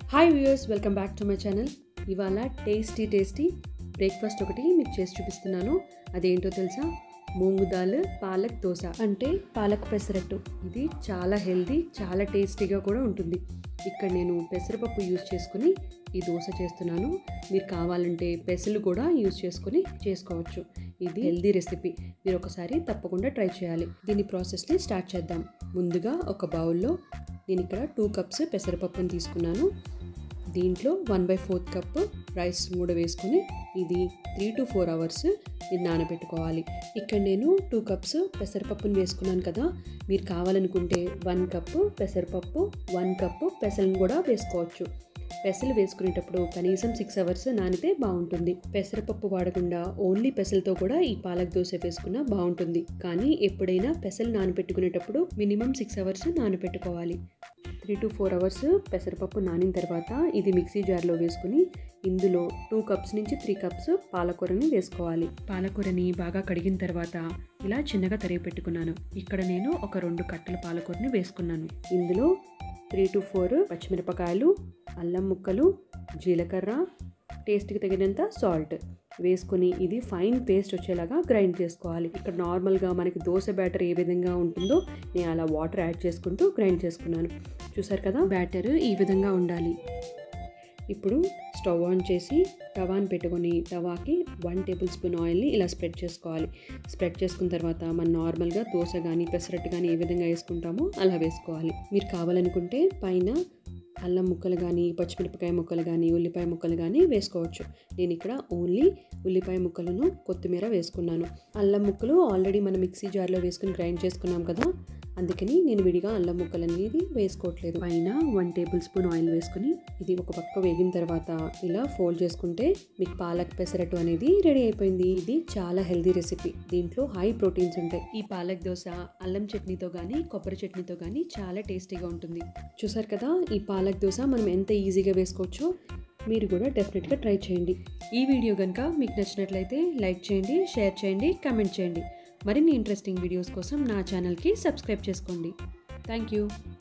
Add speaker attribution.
Speaker 1: hi viewers welcome back to my channel ఇవాళ tasty tasty breakfast ఒకటి మీకు చేసి చూపిస్తున్నాను అదేంటో తెలుసా మూంగు దాల్ పాలక్ దోశ అంటే పాలక్ పెసరట్టు ఇది చాలా హెల్దీ చాలా టేస్టీగా కూడా ఉంటుంది ఇక్కడ నేను పెసరపప్పు యూజ్ చేసుకుని ఈ దోశ చేస్తున్నాను మీరు కావాలంటే పెసలు కూడా యూజ్ చేసుకుని చేసుకోవచ్చు ఇది హెల్దీ రెసిపీ మీరు ఒకసారి తప్పకుండా ట్రై చేయాలి దీని ప్రాసెస్ని స్టార్ట్ చేద్దాం ముందుగా ఒక బౌల్లో నేను ఇక్కడ టూ కప్స్ పెసరపప్పుని తీసుకున్నాను దీంట్లో one by fourth cup rice కూడా వేసుకొని ఇది త్రీ టు ఫోర్ అవర్స్ ఇది నానబెట్టుకోవాలి ఇక్కడ నేను టూ కప్స్ పెసరపప్పుని వేసుకున్నాను కదా మీరు కావాలనుకుంటే వన్ కప్పు పెసరపప్పు వన్ కప్పు పెసలను కూడా వేసుకోవచ్చు పెసలు వేసుకునేటప్పుడు కనీసం సిక్స్ అవర్స్ నానితే బాగుంటుంది పెసరపప్పు వాడకుండా ఓన్లీ పెసలతో కూడా ఈ పాలక్ దోశ వేసుకున్నా బాగుంటుంది కానీ ఎప్పుడైనా పెసలు నానబెట్టుకునేటప్పుడు మినిమం సిక్స్ అవర్స్ నానబెట్టుకోవాలి త్రీ టు ఫోర్ అవర్స్ పెసరపప్పు నానిన తర్వాత ఇది మిక్సీ జార్లో వేసుకుని ఇందులో టూ కప్స్ నుంచి త్రీ కప్స్ పాలకూరని వేసుకోవాలి పాలకూరని బాగా కడిగిన తర్వాత ఇలా చిన్నగా తరిగి పెట్టుకున్నాను ఇక్కడ నేను ఒక రెండు కట్టల పాలకూరని వేసుకున్నాను ఇందులో త్రీ టు ఫోర్ పచ్చిమిరపకాయలు అల్లం ముక్కలు జీలకర్ర టేస్ట్కి తగినంత సాల్ట్ వేసుకుని ఇది ఫైన్ పేస్ట్ వచ్చేలాగా గ్రైండ్ చేసుకోవాలి ఇక్కడ నార్మల్గా మనకి దోశ బ్యాటర్ ఏ విధంగా ఉంటుందో నేను అలా వాటర్ యాడ్ చేసుకుంటూ గ్రైండ్ చేసుకున్నాను చూసారు కదా బ్యాటర్ ఈ విధంగా ఉండాలి ఇప్పుడు స్టవ్ ఆన్ చేసి తవాని పెట్టుకొని తవాకి వన్ టేబుల్ స్పూన్ ఆయిల్ని ఇలా స్ప్రెడ్ చేసుకోవాలి స్ప్రెడ్ చేసుకున్న తర్వాత మనం నార్మల్గా దోశ కానీ పెసరట్టు కానీ ఏ విధంగా వేసుకుంటామో అలా వేసుకోవాలి మీరు కావాలనుకుంటే పైన అల్లం ముక్కలు కానీ పచ్చిమిరపకాయ ముక్కలు కానీ ఉల్లిపాయ ముక్కలు కానీ వేసుకోవచ్చు నేను ఇక్కడ ఓన్లీ ఉల్లిపాయ ముక్కలను కొత్తిమీర వేసుకున్నాను అల్లం ముక్కలు ఆల్రెడీ మనం మిక్సీ జార్లో వేసుకుని గ్రైండ్ చేసుకున్నాం కదా అందుకని నేను విడిగా అల్లం ముక్కలు అనేది వేసుకోవట్లేదు పైన వన్ టేబుల్ స్పూన్ ఆయిల్ వేసుకుని ఇది ఒక పక్క వేగిన తర్వాత ఇలా ఫోల్డ్ చేసుకుంటే మీకు పాలక్ పెసరట్టు అనేది రెడీ అయిపోయింది ఇది చాలా హెల్దీ రెసిపీ దీంట్లో హై ప్రోటీన్స్ ఉంటాయి ఈ పాలక్ దోశ అల్లం చట్నీతో కానీ కొబ్బరి చట్నీతో కానీ చాలా టేస్టీగా ఉంటుంది చూసారు కదా ఈ పాలక్ దోశ మనం ఎంత ఈజీగా వేసుకోవచ్చో మీరు కూడా డెఫినెట్గా ట్రై చేయండి ఈ వీడియో కనుక మీకు నచ్చినట్లయితే లైక్ చేయండి షేర్ చేయండి కమెంట్ చేయండి మరిన్ని ఇంట్రెస్టింగ్ వీడియోస్ కోసం నా ఛానల్కి సబ్స్క్రైబ్ చేసుకోండి థ్యాంక్ యూ